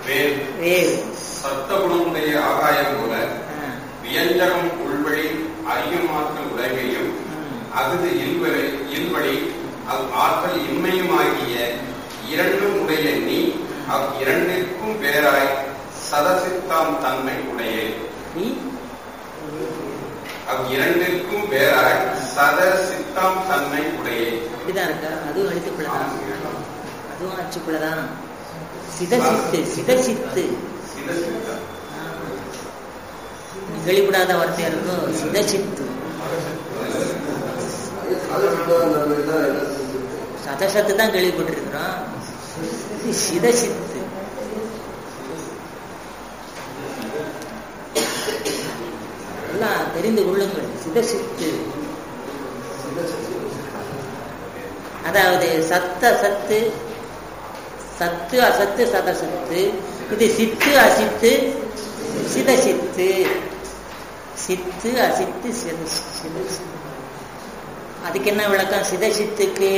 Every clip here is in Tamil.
வேல் வேறு சத்தகுணமுடைய ஆகாயம் போல ஆ, வியஞ்சகம் உள்வழி அறியும் ஆற்றல் உலகையும் ம். அகுது இல்வழி இல்வழி அவ் ஆற்றல் இன்மையுமாகிய இரண்டும் உடைய நீ அவ் இரண்டிற்கும் வேறாய் சதசித்தாம் தன்மை உடைய இ, அவ் இரண்டிற்கும் வேறாய் சதசித்தாம் தன்மை உடைய இப்படிதான் இருக்கா அதுவும் எழுத்துக்குள்ளதான் அதுவும் அச்சுக்குள்ளதான் சிதசித்து சிதசித்து சிதசித்தம் ஆ. வெளிப்படாத வார்த்தையா இருக்கும் சிதசித்து சதசத்து தான் கேள்விப்பட்டிருக்கிறோம் இது சிதசித்து எல்லாம் தெரிந்து கொள்ளுங்கள் சிதசித்து அதாவது சத்த சத்து சத்து அசத்து சதசத்து இது சித்து அசித்து சிதசித்து சித்து அசித்து சித சித அதுக்கு என்ன விளக்கம் சிதசித்துக்கு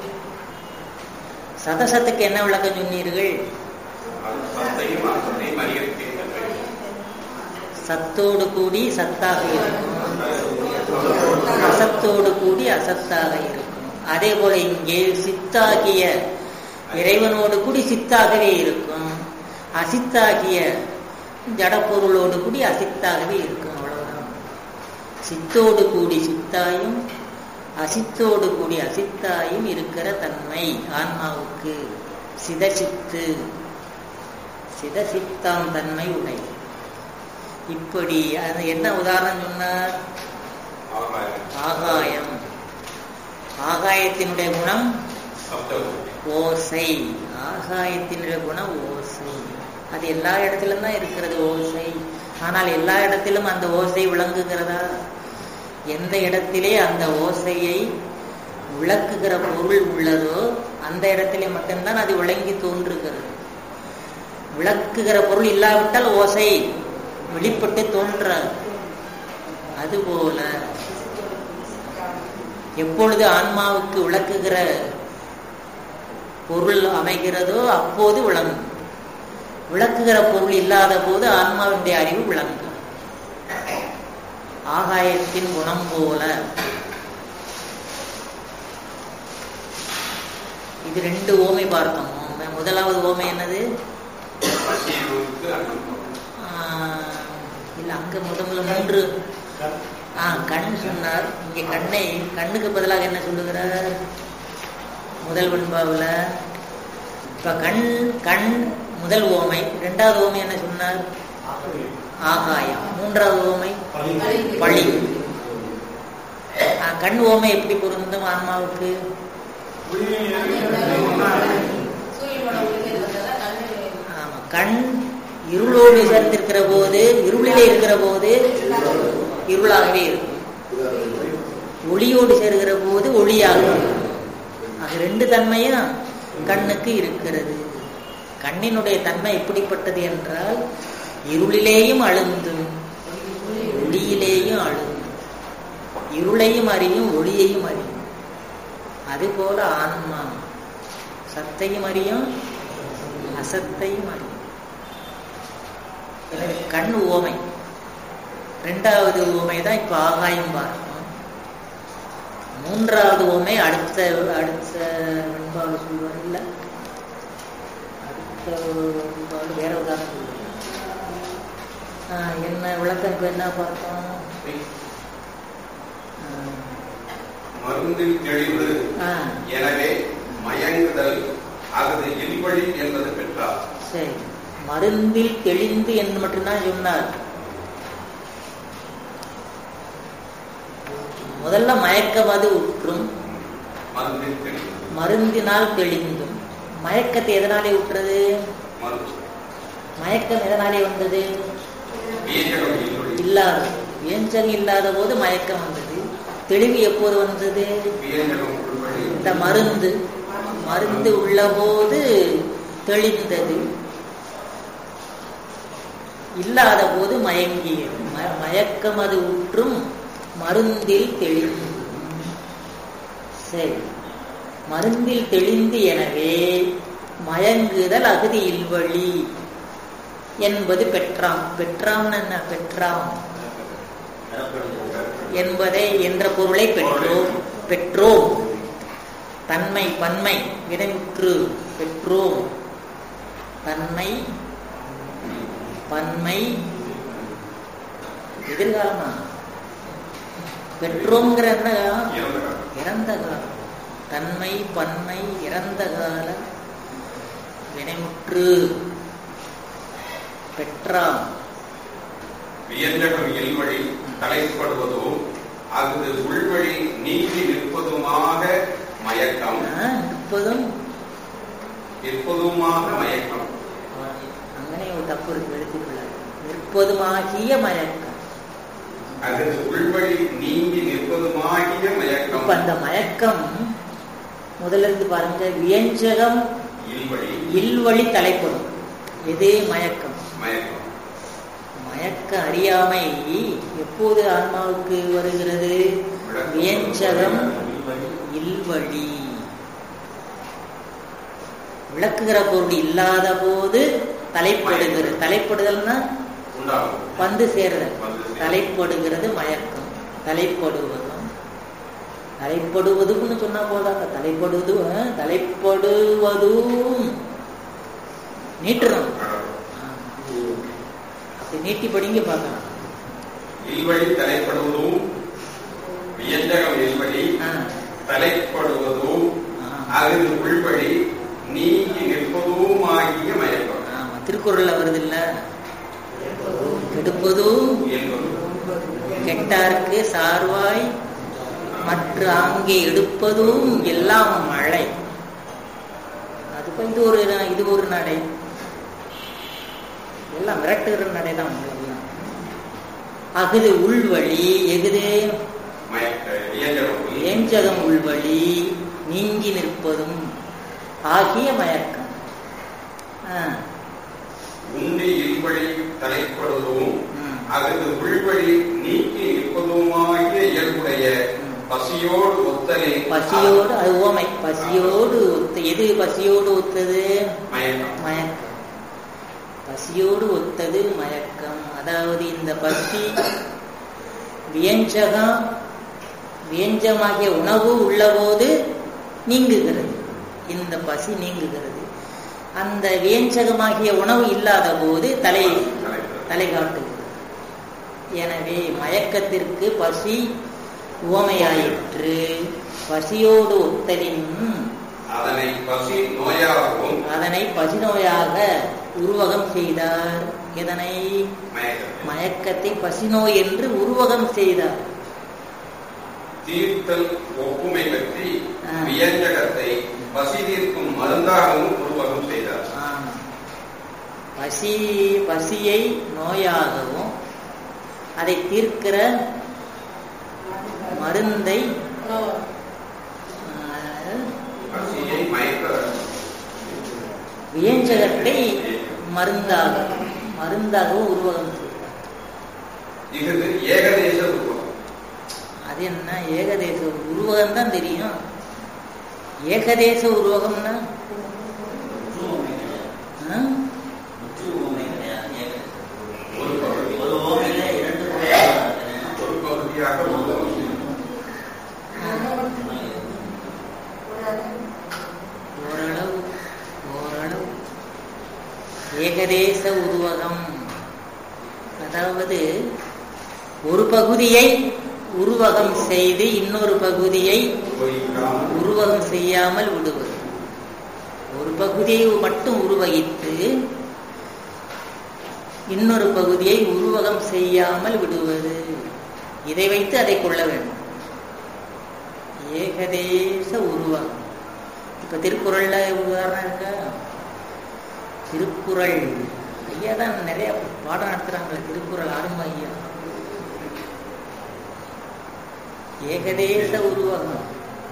சதசத்துக்கு என்ன விளக்கம் சொன்னீர்கள் அது சத்தையும் அசத்தையும் அறியற்கை தன்மை சத்தோடு கூடி சத்தாக இருக்கும் அசத்தோடு கூடி அசத்தாக இருக்கும் அதே போல இங்கே சித்தாகிய இறைவனோடு கூடி சித்தாகவே இருக்கும் அசித்தாகிய ஜடப்பொருளோடு கூடி அசித்தாகவே இருக்கும் அவ்வளவுதான் சித்தோடு கூடி சித்தாயும் அசித்தோடு கூடி அசித்தாயும் இருக்கிற தன்மை ஆன்மாவுக்கு சிதசித்து சிதசித்தாம் தன்மை உடை இப்படி அது என்ன உதாரணம் சொன்னார் ஆகாயம் ஆகாயம் ஆகாயத்தினுடைய குணம் சப்தகுணம் ஓசை ஆகாயத்தினுடைய குணம் ஓசை அது எல்லா இடத்திலும் தான் இருக்கிறது ஓசை ஆனால் எல்லா இடத்திலும் அந்த ஓசை விளங்குகிறதா எந்த இடத்திலே அந்த ஓசையை விளக்குகிற பொருள் உள்ளதோ அந்த இடத்திலே மட்டும்தான் அது விளங்கி தோன்றுகிறது விளக்குகிற பொருள் இல்லாவிட்டால் ஓசை வெளிப்பட்டு தோன்றாது அதுபோல எப்பொழுது ஆன்மாவுக்கு விளக்குகிற பொருள் அமைகிறதோ அப்போது விளங்கும் விளக்குகிற பொருள் இல்லாத போது ஆன்மாவினுடைய அறிவு விளங்கும் ஆகாயத்தின் குணம் போல இது ரெண்டு ஓமை பார்த்தோம் மு- முதலாவது ஓமை என்னது பசியுக்கு அனுபவம் ஆஹ், இல்ல அங்க முதல்ல மூன்று ஆ கண் சொன்னார் இங்க கண்ணை கண்ணுக்கு பதிலாக என்ன சொல்லுகிறார் முதல் வெண்பாவுல இப்ப கண் கண் முதல் ஓமை இரண்டாவது ஓமை என்ன சொன்னார் ஆகாயம் மூன்றாவது ஓமை பழி ஆ, கண் ஓமை எப்படி பொருந்தும் ஆன்மாவுக்கு ஆமா கண் இருளோடு சேர்ந்திருக்கிற போது இருளிலே இருக்கிற போது இருளாகவே இருக்கும் ஒளியோடு சேர்கிற போது ஒளியாக இருக்கும். அது ரெண்டு தன்மையும் கண்ணுக்கு இருக்கிறது கண்ணினுடைய தன்மை எப்படிப்பட்டது என்றால் இருளிலேயும் அழுந்தும் ஒளியிலேயும் அழுந்தும் இருளையும் அறியும் ஒளியையும் அறியும் அதுபோல ஆன்மா சத்தையும் அறியும் அசத்தையும் அறியும் எனவே கண் ஓமை ரெண்டாவது ஓமை தான் இப்ப ஆகாயம் பார்க்கணும் மூன்றாவது ஓமை அடுத்த அடுத்த வெண்பாடு சொல்வார் இல்ல அடுத்த வெண்பாடு வேற உதாரணம் சொல்லுவார் ஆஹ் என்ன விளக்கம் இப்ப என்ன பார்த்தோம் மருந்தில் தெளிவு ஆஹ் எனவே மயங்குதல் அகது இல்வழி என்பது பெற்றார் சரி மருந்தில் தெளிந்து என்று மட்டும்தான் சொன்னார் முதல்ல மயக்கமது உற்றும் மருந்தில் தெளிவு மருந்தினால் தெளிந்தும் மயக்கத்தை எதனாலே உற்றது மருந்து மயக்கம் எதனாலே வந்தது வீரகம் இல்வழி இல்லாத வியஞ்சகம் இல்லாத போது மயக்கம் வந்தது தெளிவு எப்போது வந்தது வீரகம் உள்வழி இந்த மருந்து மருந்து உள்ளபோது தெளிந்தது இல்லாத போது மயங்கியது ம- மயக்கம் அது உற்றும் மருந்தில் தெளிந்து சரி மருந்தில் தெளிந்து எனவே மயங்குதல் அகுதி இல்வழி என்பது பெற்றாம் பெற்றாம்னு என்ன பெற்றாம் என்பதை என்ற பொருளை பெற்றோம் பெற்றோம் தன்மை பன்மை வினைமுற்று பெற்றோம் தன்மை பன்மை எதிர்காலமா பெற்றோங்கிற என்ன இறந்த காலம் தன்மை பன்மை இறந்த கால வினைமுற்று பெற்றாம் வியஞ்சகம் இல்வழி தலைப்படுவதும் அஃது உள்வழி நீங்கி நிற்பதுமாக மயக்கம் ஆ, நிற்பதும் நிற்பதுமாக மயக்கம் അങ്ങനെ ஒரு தப்பு இருக்கு எழுத்துக்குள்ள நிற்பதுமாகிய மயக்கம் அது உள்வழி நீங்கி நிற்பதுமாகிய மயக்கம் இப்ப அந்த மயக்கம் முதல்ல இருந்து பாருங்க வியஞ்சகம் இல்வழி இல்வழி தலைப்படும் எது மயக்கம் மயக்கம் மயக்க அறியாமை எப்போது ஆன்மாவுக்கு வருகிறது வியஞ்சகம் இல்வழி விளக்குகிற பொருள் இல்லாத போது தலைப்படுகிறது தலைப்படுதல்னா உண்டாகும் வந்து சேர்றது வந்து சேருதல். தலைப்படுகிறது மயக்கம் தலைப்படுவதும் தலைப்படுவதும்னு சொன்னா போதாங்க தலைப்படுவது ஆ, தலைப்படுவதும் நீட்டணும் ஆ. அப்படி நீட்டி படிங்க பார்க்கலாம் இல்வழி தலைப்படுவதும் வியஞ்சகம் இல்வழி ஆ. தலைப்படுவதும் ஆ. அது உள்வழி நீங்கி நிற்பதும் ஆகிய மயக்கம் ஆமா திருக்குறள்ல வருது இல்ல கெடுப்பதும் என்பது கெட்டார்க்கு சார்வாய் மற்ற அங்கே எடுப்பதும் எல்லாம் மழை அதுக்கு இது ஒரு இது ஒரு நடை எல்லாம் விரட்டுகிற நடை தான் அவ்வளவுதான். அகுது உள்வழி எகுது மயக்க வியஞ்சகம் ஏஞ்சகம் உள்வழி நீங்கி நிற்பதும் ஆகிய மயக்கம் ஆ, உண்டி இல்வழி தலைப்படுவதும் ம். அகது உள்வழி நீக்கி நிற்பதுமாகிய இயல்புடைய பசியோடு ஒத்தலே பசியோடு அது ஓமை பசியோடு ஒத்த எது பசியோடு ஒத்தது மயக்கம் மயக்கம் பசியோடு ஒத்தது மயக்கம் அதாவது இந்த பசி வியஞ்சகம் வியஞ்சமாகிய உணவு உள்ளபோது நீங்குகிறது இந்த பசி நீங்குகிறது அந்த வியஞ்சகமாகிய உணவு இல்லாத போது தலை தலை காட்டுகிறது எனவே மயக்கத்திற்கு பசி உவமையாயிற்று பசியோடு ஒத்தலின் அதனை பசி நோயாகவும் அதனை பசிநோயாக உருவகம் செய்தார் இதனை மயக்கம் மயக்கத்தை பசிநோய் என்று உருவகம் செய்தார் தீர்த்தல் ஒப்புமை பற்றி ஆ. வியஞ்சகத்தை பசி தீர்க்கும் மருந்தாகவும் உருவகம் செய்தார் ஆமா. பசி பசியை நோயாகவும் அதை தீர்க்கிற மருந்தை ஆ, பசியை மயக்க வியஞ்சகத்தை மருந்தாக மருந்தாகவும் உருவகம் செய்தார் இது ஏகதேச உருவகம் அது என்ன ஏகதேச உருவகம் தான் தெரியும் ஏகதேச உருவகம்னா ஆ? ஒரு பகுதி ஒரு பகுதியாக உருவகம் செய்தார். ஓரளவு ஓரளவு ஏகதேச உருவகம் அதாவது ஒரு பகுதியை உருவகம் செய்து இன்னொரு பகுதியை உபயோகிக்காமல் உருவகம் செய்யாமல் விடுவது ஒரு பகுதியை மட்டும் உருவகித்து இன்னொரு பகுதியை உருவகம் செய்யாமல் விடுவது இதை வைத்து அதை கொள்ள வேண்டும் ஏகதேச உருவகம் இப்ப திருக்குறள்ல உதாரணம் இருக்கா திருக்குறள் ஐயா தான் நிறைய பாடம் நடத்துறாங்களே திருக்குறள் ஆரம்ப ஐயா ஏகதேச உருவகம்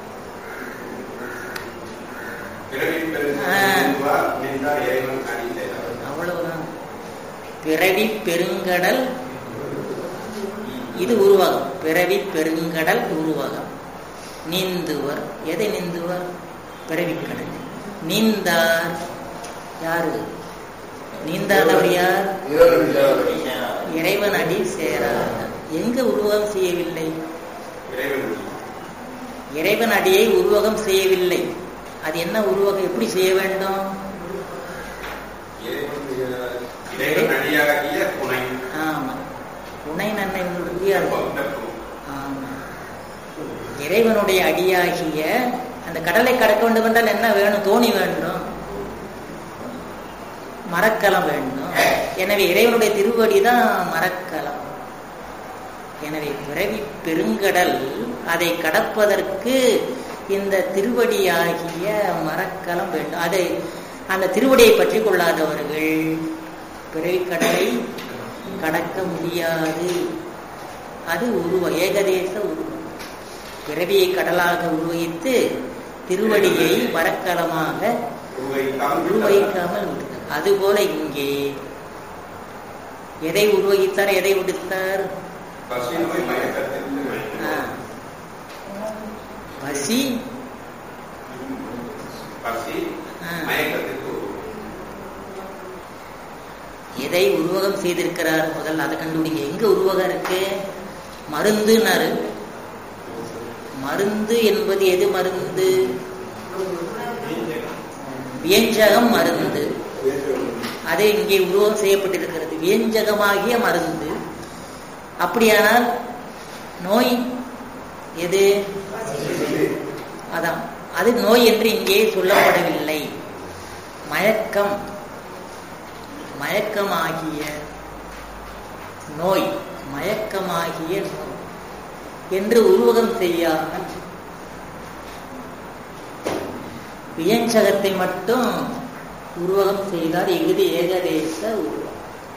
பிறவி ஆ. பெருந்தார் நின்றார் இறைவன் அணி செய்தார் அவ்வளவுதான் பிறவி பெருங்கடல் இது உருவகம் பிறவி பெருங்கடல் உருவகம் நீந்துவர் எதை நீந்துவர் பிறவிக்கடல் நீந்தார் யாரு நீந்தாதவர் யார் இறைவன் இறைவன் அடி சேராத எங்க உருவகம் செய்யவில்லை இறைவன் இறைவன் அடியை உருவகம் செய்யவில்லை அது என்ன உருவகம் எப்படி செய்ய வேண்டும் இறைவன் இறைவன் அடியாகிய துணை ஆமா துணை நன்மை முடியாது பக்தர்க்கும் ஆமா இறைவனுடைய அடியாகிய அந்த கடலை கடக்க வேண்டும் என்றால் என்ன வேணும் தோணி வேண்டும் மரக்கலம் வேண்டும் எனவே இறைவனுடைய திருவடி தான் மரக்கலம் எனவே பிறவி பெருங்கடல் அதை கடப்பதற்கு இந்த திருவடியாகிய மரக்கலம் வேண்டும் அதை அந்த திருவடியை பற்றி கொள்ளாதவர்கள் பிறவிக்கடலை கடக்க முடியாது அது உருவ ஏகதேச உருவம் பிறவியை கடலாக உருவகித்து திருவடியை மரக்கலமாக உருவைக்காமல் உருவகிக்காமல் விடுத்தார் அதுபோல இங்கே எதை உருவகித்தார் எதை விடுத்தார் பசி நோய் மயக்கத்திற்கு ஆ. பசி பசி ஆ. மயக்கத்திற்கு உருவம் எதை உருவகம் செய்திருக்கிறார் முதல்ல அதை கண்டுபிடிங்க எங்க உருவகம் இருக்கு மருந்துனாரு மருந்து என்பது எது மருந்து வியஞ்சகம் மருந்து அது இங்கே உருவகம் செய்யப்பட்டிருக்கிறது வியஞ்சகமாகிய மருந்து அப்படியானால் நோய் எது அதான் அது நோய் என்று இங்கே சொல்லப்படவில்லை மயக்கம் மயக்கமாகிய நோய் மயக்கமாகிய நோய் என்று உருவகம் செய்யாமல் வியஞ்சகத்தை மட்டும் உருவகம் செய்தார் இகுதி ஏகதேச உருவம்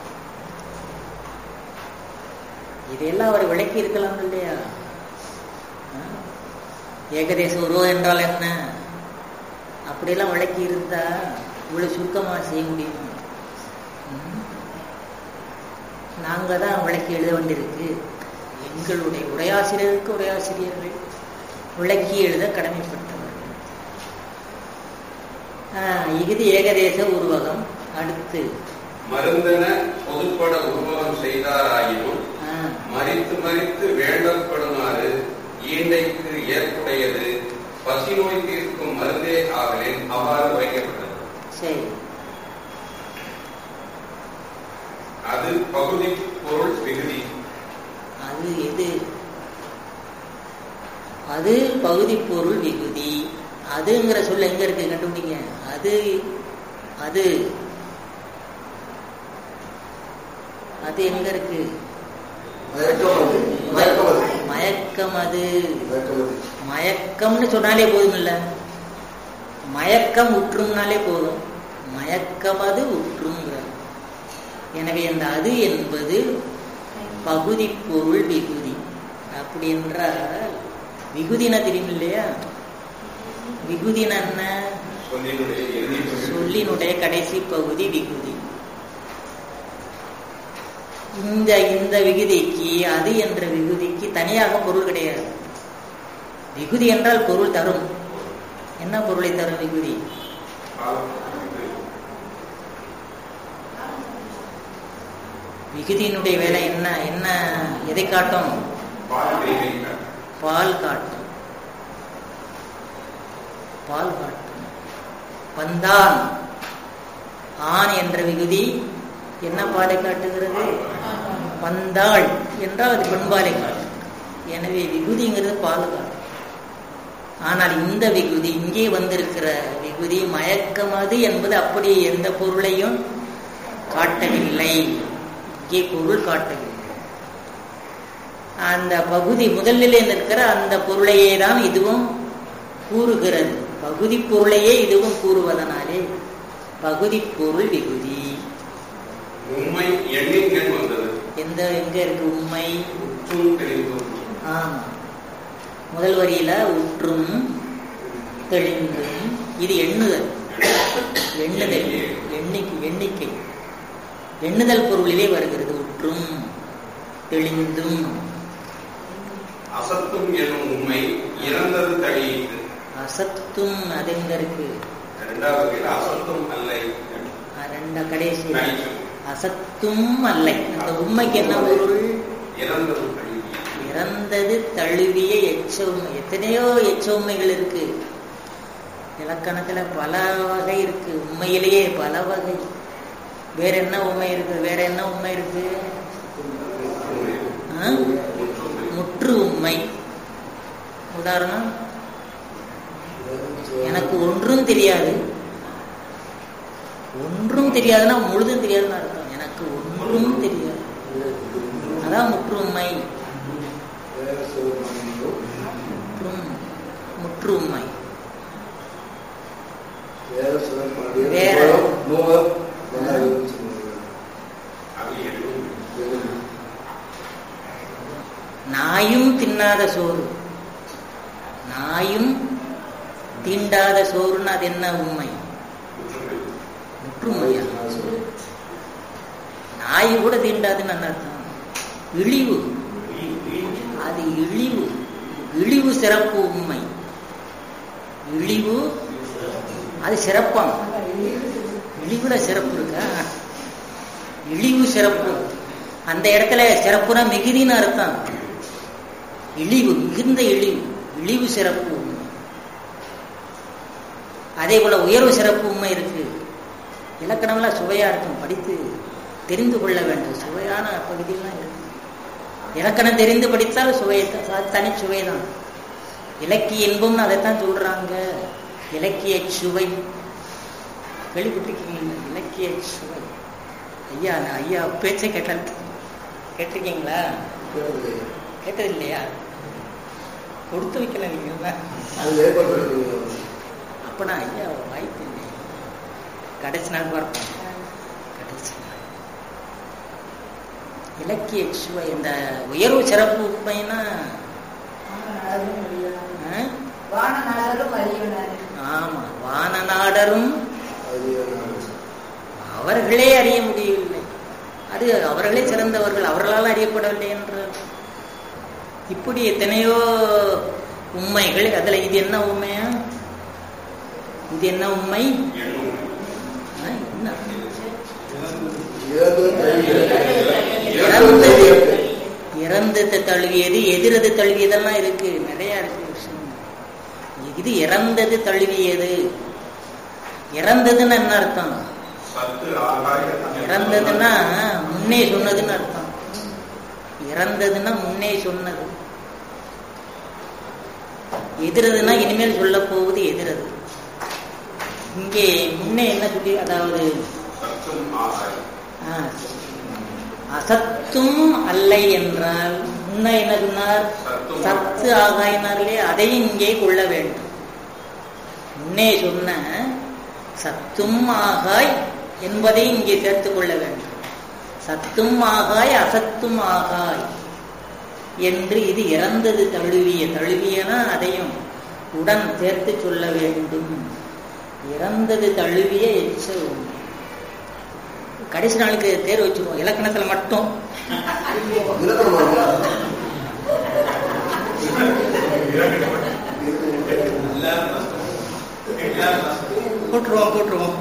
இதையெல்லாம் அவர் விளக்கி இருக்கலாம் இல்லையா ஆ? ஏகதேச உருவம் என்றால் என்ன அப்படியெல்லாம் விளக்கி இருந்தா இவ்வளவு சுருக்கமா செய்ய முடியும் ம்? நாங்க தான் விளக்கி எழுத வேண்டியிருக்கு எங்களுடைய உரையாசிரியருக்கு உரையாசிரியர்கள் விளக்கி எழுத கடமைப்பட்டவர்கள் ஆஹ், இகுதி ஏகதேச உருவகம் அடுத்து மருந்தென பொதுப்பட உருவகம் செய்தாராயினும் ஆஹ், மறித்து மறித்து வேண்டப்படுமாறு ஈண்டைக்கு ஏற்புடையது பசி நோய் தீர்க்கும் மருந்தே ஆகலின் அவ்வாறு வைக்கப்பட்டது சரி அது பகுதி பொருள் விகுதி அது எது அது பகுதி பொருள் விகுதி அதுங்கிற சொல்ல எங்க இருக்கு கண்டுபிடிங்க அது அது அது எங்க இருக்கு மயக்கம் அது மயக்கம்னு சொன்னாலே போதும் இல்ல மயக்கம் உற்றும்னாலே போதும் மயக்கம் அது உற்றுங்கிறார் எனவே அந்த அது என்பது பகுதி பொருள் விகுதி அப்படி என்றால் விகுதினா தெரியும் இல்லையா விகுதினா என்ன சொல்லினுடைய இறுதி பகுதி. சொல்லினுடைய கடைசி பகுதி விகுதி இந்த இந்த விகுதிக்கு அது என்ற விகுதிக்கு தனியாக பொருள் கிடையாது விகுதி என்றால் பொருள் தரும் என்ன பொருளை தரும் விகுதி விகுதியினுடைய வேலை என்ன என்ன எதை காட்டும் பால் பிரிவை பால் காட்டும் பால் காட்டும் வந்தான் ஆண் என்ற விகுதி என்ன பாலை காட்டுகிறது வந்தாள் என்றால் அது பெண்பாலை காட்டும் எனவே விகுதிங்கிறது பால் காட்டும் ஆனால் இந்த விகுதி இங்கே வந்திருக்கிற விகுதி மயக்கமது என்பது அப்படி எந்த பொருளையும் காட்டவில்லை இங்கே பொருள் காட்டவில்லை அந்த பகுதி முதலிலே நிற்கிற அந்த பொருளையே தான் இதுவும் கூறுகிறது பகுதி பொருளையே இதுவும் கூறுவதனாலே பகுதி பொருள் விகுதி உண்மை எண்ணிக்கண் வந்தது எந்த எங்க இருக்கு உண்மை உற்றும் தெளிவும் ஆமா முதல் வரியில உற்றும் தெளிந்தும் இது எண்ணுதல் எண்ணுதல் எண்ணிக்கை எண்ணிக்கை எண்ணுதல் பொருளிலே வருகிறது உற்றும் தெளிந்தும் அசத்தும் என்னும் உண்மை இறந்தது தழியிட்டு அசத்தும் அது எங்க இருக்கு இரண்டாவது வகையில் அசத்தும் அல்லை ஆ, ரெண்டு இந்த கடைசி தனிச்சும் அசத்தும் அல்லை அந்த உண்மைக்கு என்ன பொருள் இறந்தது கல்வி இறந்தது தழுவிய எச்ச உண்மை எத்தனையோ எச்ச உண்மைகள் இருக்கு இலக்கணத்துல பல வகை இருக்கு உண்மையிலேயே பல வகை வேற என்ன உண்மை இருக்கு வேற என்ன உண்மை இருக்கு ஆ? முற்று உண்மை உதாரணம் எனக்கு ஒன்றும் தெரியாது ஒன்றும் தெரியாதுன்னா முழுதும் தெரியாதுன்னு அர்த்தம் எனக்கு ஒன்றும் தெரியாது அதான் முற்று உண்மை முற்றும் முற்று உண்மை வேற. அது எதுவும் நாயும் தின்னாத சோறு நாயும் தீண்டாத சோறுன்னு அது என்ன உண்மை முற்றுமையா நாய் கூட தீண்டாதுன்னு என்ன அர்த்தம் இழிவு அது இழிவு இழிவு சிறப்பு உண்மை இழிவு அது சிறப்பாம் இழிவுல சிறப்பு இருக்கா இழிவு சிறப்பு அந்த இடத்துல சிறப்புனா மிகுதின்னு அர்த்தம் இழிவு மிகுந்த இழிவு இழிவு சிறப்பு உண்மை அதே போல உயர்வு சிறப்பு உண்மை இருக்கு இலக்கணம்லாம் சுவையா இருக்கும் படித்து தெரிந்து கொள்ள வேண்டும் சுவையான பகுதியெல்லாம் இருக்கு இலக்கணம் தெரிந்து படித்தால் சுவை தனி சுவைதான் இலக்கிய இன்பம்னு அதைத்தான் சொல்றாங்க இலக்கிய சுவை கேள்விப்பட்டிருக்கீங்க இலக்கிய சுவை ஐயா நான் ஐயா பேச்சை கேட்டால் கேட்டிருக்கீங்களா கேட்டது இல்லையா கொடுத்து வைக்கல நீங்க தான் அப்பனா ஐயா வாய்ப்பு இல்லை கடைசி நாள் பார்ப்போம் கடைசி நாள் இலக்கிய சுவை இந்த உயர்வு சிறப்பு உண்மைன்னா ஆ? ஆமா வானநாடரும் அவர்களே அறிய முடியவில்லை அது அவர்களே சிறந்தவர்கள் அவர்களால் அறியப்படவில்லை என்று இப்படி எத்தனையோ உண்மைகள் அதுல இது என்ன உண்மையா இது என்ன உண்மை எண்ணும் ஆ, என்ன இறந்தது இறந்தது தழுவியது எதிரது தழுவியதெல்லாம் இருக்கு நிறைய இருக்கு விஷயம் இது இறந்தது தழுவியது இறந்ததுன்னு என்ன அர்த்தம் சத்து ஆகாய இறந்ததுன்னா முன்னே சொன்னதுன்னு அர்த்தம் இறந்ததுன்னா முன்னே சொன்னது எதிரதுன்னா இனிமேல் சொல்ல போவது எதிரது இங்கே முன்னே என்ன சொல்லி அதாவது சத்தும் ஆகாய ஆ, அசத்தும் அல்லை என்றால் முன்ன என்ன சொன்னார் சத்தும் சத்து ஆகாயினார்களே அதையும் இங்கே கொள்ள வேண்டும் முன்னே சொன்ன சத்தும் ஆகாய் என்பதை இங்கே சேர்த்துக் கொள்ள வேண்டும் சத்தும் ஆகாய் அசத்தும் ஆகாய் என்று இது இறந்தது தழுவிய தழுவியனா அதையும் உடன் சேர்த்து சொல்ல வேண்டும் இறந்தது தழுவிய எச்ச உண்மை. கடைசி நாளுக்கு தேர்வு வச்சுருவோம் இலக்கணத்துல மட்டும் போட்டுருவோம் போட்டுருவோம்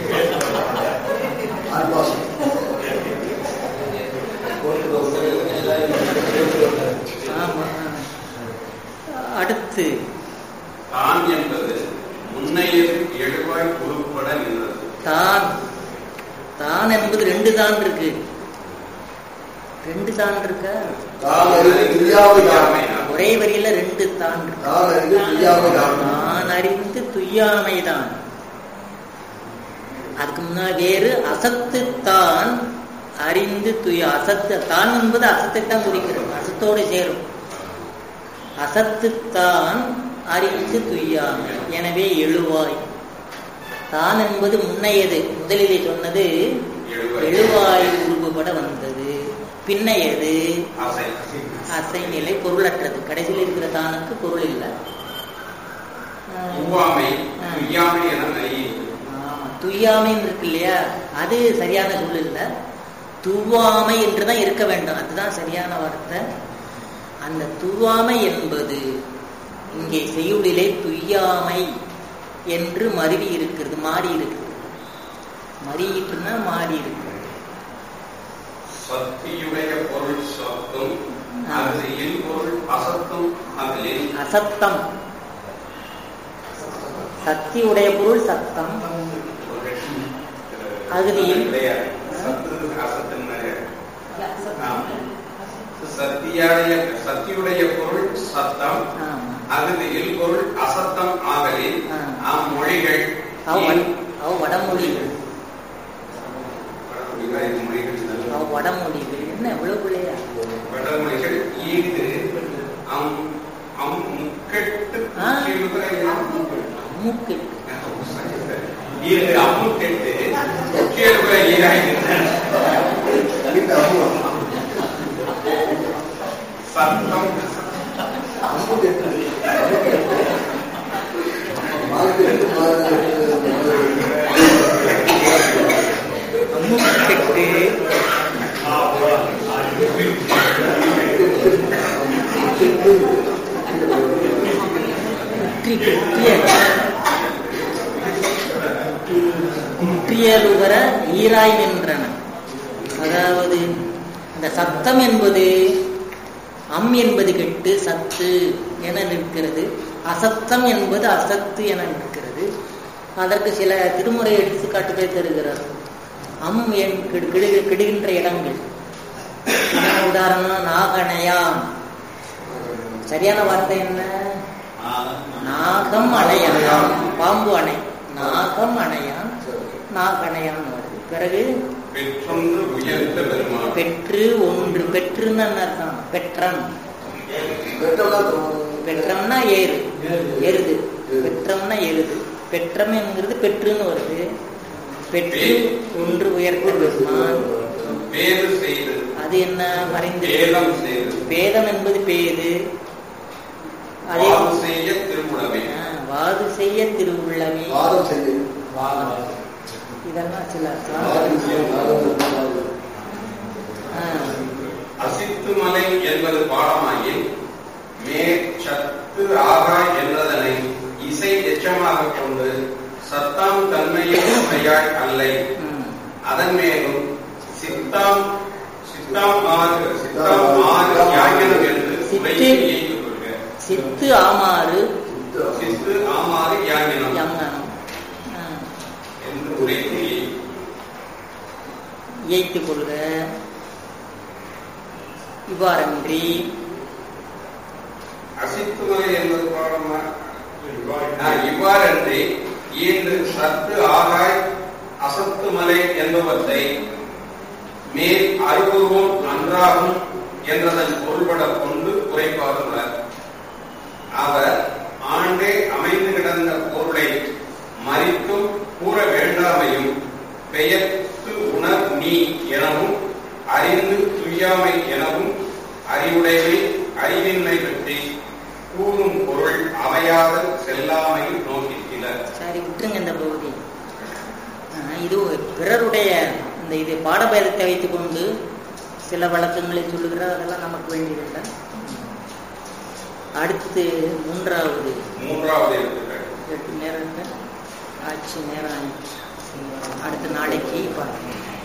ஆமா அடுத்து தான் என்பது முன்னைய எழுவாய் உருப்பட நின்றது தான் தான் என்பது ரெண்டு தான் இருக்கு ரெண்டு தான் இருக்கா ஒரே வரியில ரெண்டு தான் இருக்கு நான் அறிந்து துய்யாமைதான் அதுக்கு முன்னாடி வேறு அசத்து தான் அறிந்து துய அசத்து தான் என்பது அசத்தை தான் குறிக்கிறது அசத்தோடு சேரும் அசத்து தான் அறிந்து துய்யாமை எனவே எழுவாய் தான் என்பது முன்னையது முதலிலே சொன்னது எழுவாய் உருவுபட வந்தது பின்னையது ஆசை அசை நிலை பொருளற்றது கடைசியில் இருக்கிற தானுக்கு பொருள் இல்லை உவ்வாமை ஆ. துய்யாமை என நெய் ஆமா, துய்யாமைன்னு இருக்கு இல்லையா அது சரியான சொல் இல்ல துவாமை என்றுதான் இருக்க வேண்டும் அதுதான் சரியான வார்த்தை அந்த துவாமை என்பது இங்கே செய்யுளிலே துய்யாமை என்று மருவி இருக்கிறது மாறி இருக்கிறது மறியிட்டுன்னா மாறி இருக்கு சக்தியுடைய பொருள் சத்தும் அது இல் பொருள் அசத்தும் அதில் அசத்தம் சக்தி உடைய பொருள் சத்தம் அகதியில். கிடையாது சத்து அசத்துன்னு ஆமா. சத்தியாடைய சத்தியுடைய பொருள் சத்தம் ஆமா. அகுது இல் பொருள் அசத்தம் ஆகலில் ஆ. அம்மொழிகள் அவ் வட- அவ் வடமொழிகள் வடமொழிகள், ஐந்து மொழிகள் நல்ல அவ் வடமொழிகள் என்ன எவ்வளவு பிள்ளையா வடமொழிகள் ஈடு அம் அம் முக்கெட்டு ஆ. சிறுவரையா? மூக்கு ஈடு அம்மு கெட்டு முக்கியத்துவ ஈராயிருந்தன சத்தம் மூக்கெட்டு குற்றி குற்றிய குற்றியலுகர ஈராய் நின்றன அதாவது அந்த சத்தம் என்பது அம் என்பது கெட்டு சத்து என நிற்கிறது அசத்தம் என்பது அசத்து என நிற்கிறது அதற்கு சில திருமுறை எடுத்துக்காட்டுகளை தருகிறார் அம் என் கெடு- கெடு- கெடுகின்ற இடங்கள் என்ன உதாரணம் நாகணையாம் சரியான வார்த்தை என்ன நாகம் அணையான் பாம்பு அணை நாகம் அணையான் நாகணையான் வருது பிறகு பெற்றொன்று உயர்ந்த பெருமாள் பெற்று ஒன்று பெற்றுன்னு என்ன அர்த்தம் பெற்றன் பெற்றம்னா ஏறு எருது பெற்றம்னா எருது பெற்றம் என்கிறது பெற்றுன்னு வருது பெற்று ஒன்று உயர்த்த பெருமான் பேரு செய்து அது என்ன மறைந்து வேதம் செய்து வேதம் என்பது பேது அதே வாது செய்ய திருமுடமே ஆ, வாது செய்ய திருவுள்ளமே இதெல்லாம் சில ஆ, அசித்து மலை என்பது பாடமாயின் மேற்சத்து ஆகா என்றதனை இசை எச்சமாக கொண்டு சத்தாம் தன்மையில் உடையாய் அல்லை ம். அதன் மேலும் சித்தாம் சித்தாம் ஆறு சித்தாம் ஆறு யாகினம் என்று சித்து. உரையை இயக்கிக் கொள்க சித்து ஆமாறு சித்து ஆமாறு யாகினம் யங்கனம் ஆ, என்று உரைத்து இயக்கி. இயைத்துக் கொள்க இவ்வாறன்றி அசித்துமலை என்பது பாடமா ஆ, இவ்வாறன்றி ஈன்று சத்து ஆகாய் அசத்து மலை என்பவற்றை மேல் அறிவுருவம் நன்றாகும் என்றதன் பொருள்பட கொண்டு குறைப்பாருள்ளர் அவர் ஆண்டே அமைந்து கிடந்த பொருளை மறித்தும் கூற வேண்டாமையும் பெயர்த்து உணர் நீ எனவும் அறிந்து துய்யாமை எனவும் அறிவுடைமை அறிவின்மை பற்றி கூறும் பொருள் அமையாத செல்லாமையில் நோக்கினர் சரி விட்டுருங்க இந்த பகுதி ஆ, இது பிறருடைய இந்த இது பாடபேதத்தை வைத்துக் கொண்டு சில வழக்கங்களை சொல்லுகிறார் அதெல்லாம் நமக்கு வேண்டியதில்லை அடுத்து மூன்றாவது மூன்றாவது எடுத்துக்காட்டு எட்டு நேரம் இருக்கு. ஆட்சி நேரம் ஆயிடுச்சு. அடுத்த நாளைக்கு பார்க்கலாம்